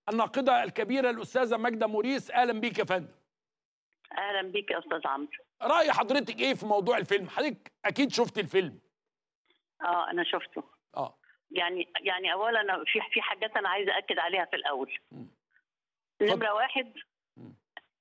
الناقده الكبيره الاستاذه ماجده موريس اهلا بيك يا فندم اهلا بيك يا استاذ عمرو راي حضرتك ايه في موضوع الفيلم حضرتك اكيد شفت الفيلم اه انا شفته اه يعني يعني اولا أنا في في حاجات انا عايزه اكد عليها في الاول مم. نمره واحد مم.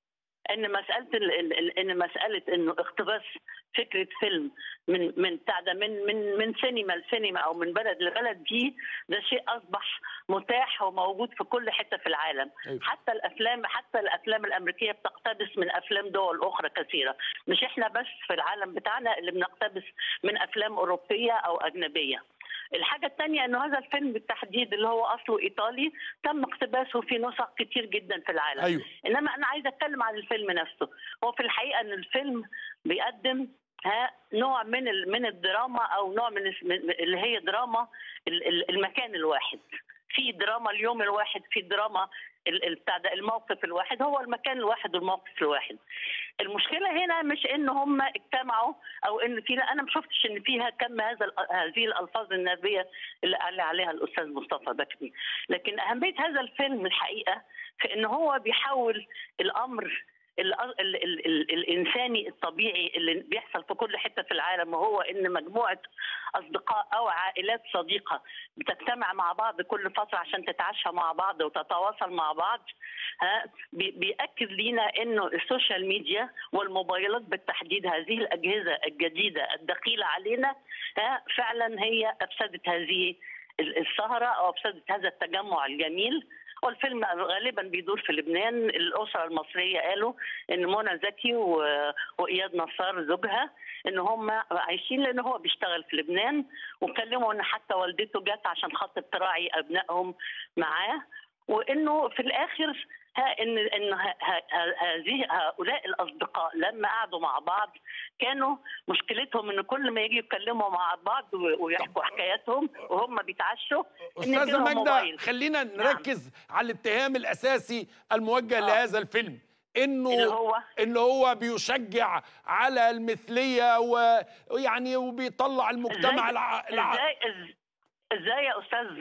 ان مساله ال ال ال ان مساله انه اقتباس فكره فيلم من من بتاع ده من من من سينما لسينما او من بلد لبلد دي ده شيء اصبح متاح وموجود في كل حته في العالم أيوة. حتى الافلام حتى الافلام الامريكيه بتقتبس من افلام دول اخرى كثيره مش احنا بس في العالم بتاعنا اللي بنقتبس من افلام اوروبيه او اجنبيه الحاجة الثانية انه هذا الفيلم بالتحديد اللي هو اصله ايطالي تم اقتباسه في نسخ كتير جدا في العالم ايوه انما انا عايزه اتكلم عن الفيلم نفسه هو في الحقيقه ان الفيلم بيقدم ها نوع من ال- من الدراما او نوع من الس- من- اللي هي دراما ال- ال- المكان الواحد في دراما اليوم الواحد في دراما ال- ال- بتاع ده الموقف الواحد هو المكان الواحد والموقف الواحد المشكله هنا مش ان هم اجتمعوا او ان في لا انا ما شفتش ان فيها كم هذا ال- هذه الالفاظ النابيه اللي قال عليها الاستاذ مصطفى بكري لكن اهميه هذا الفيلم الحقيقه في ان هو بيحول الامر ال ال ال ال الانساني الطبيعي اللي بيحصل في كل حته في العالم وهو ان مجموعه اصدقاء او عائلات صديقه بتجتمع مع بعض كل فتره عشان تتعشى مع بعض وتتواصل مع بعض ها بي- بياكد لينا انه السوشيال ميديا والموبايلات بالتحديد هذه الاجهزه الجديده الدخيله علينا ها فعلا هي افسدت هذه ال- السهره او افسدت هذا التجمع الجميل والفيلم غالبا بيدور في لبنان الاسره المصريه قالوا ان منى زكي و- واياد نصار زوجها ان هم عايشين لان هو بيشتغل في لبنان وكلموا ان حتى والدته جت عشان خاطر تراعي ابنائهم معاه وانه في الاخر ها ان ان ه- ه- ه- هذه هؤلاء الاصدقاء لما قعدوا مع بعض كانوا مشكلتهم ان كل ما يجي يتكلموا مع بعض و- ويحكوا حكاياتهم وهم بيتعشوا إن استاذه يجيلهم ماجده موبايل. خلينا نركز على الاتهام الاساسي الموجه آه. لهذا الفيلم انه اللي هو ان هو بيشجع على المثليه و- ويعني وبيطلع المجتمع إزاي- الع... الع... ازاي إز- ازاي يا استاذ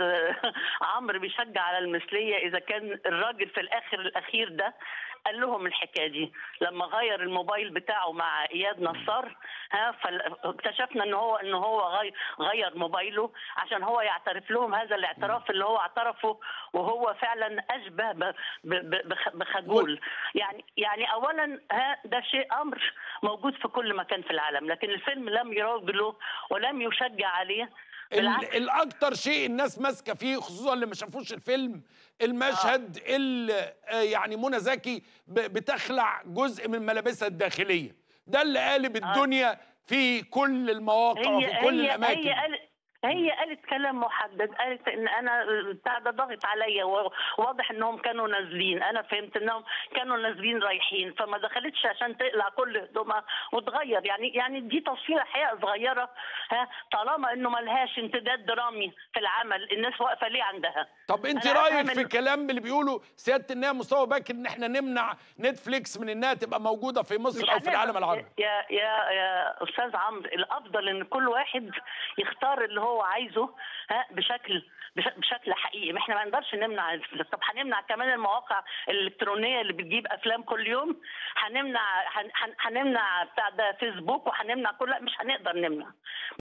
عمرو بيشجع على المثليه اذا كان الراجل في الاخر الاخير ده قال لهم الحكايه دي لما غير الموبايل بتاعه مع اياد نصار ها فاكتشفنا ان هو ان هو غير, غير موبايله عشان هو يعترف لهم هذا الاعتراف اللي هو اعترفه وهو فعلا اشبه ب- ب- بخ- بخجول يعني يعني اولا ها ده شيء امر موجود في كل مكان في العالم لكن الفيلم لم يروج له ولم يشجع عليه بالعكس ال- الاكتر شيء الناس ماسكه فيه خصوصا اللي ما شافوش الفيلم المشهد اللي آه، يعني منى زكي ب- بتخلع جزء من ملابسها الداخليه ده اللي قالب الدنيا في كل المواقع هي وفي كل هي الاماكن هي قالت هي قالت كلام محدد قالت ان انا بتاع ده ضغط عليا وواضح انهم كانوا نازلين انا فهمت انهم كانوا نازلين رايحين فما دخلتش عشان تقلع كل هدومها وتغير يعني يعني دي تصويره حقيقه صغيره ها طالما انه ملهاش امتداد درامي في العمل الناس واقفه ليه عندها طب انت أنا رايك أفهم في ال- كلام اللي بيقولوا سياده النائب مصطفى بكر ان احنا نمنع نتفليكس من انها تبقى موجوده في مصر مش او في العالم هنقدر. العربي يا يا يا استاذ عمرو الافضل ان كل واحد يختار اللي هو عايزه ها بشكل بش- بشكل حقيقي ما احنا ما نقدرش نمنع طب هنمنع كمان المواقع الالكترونيه اللي بتجيب افلام كل يوم هنمنع هن- هن- هنمنع بتاع ده فيسبوك وهنمنع كل لا مش هنقدر نمنع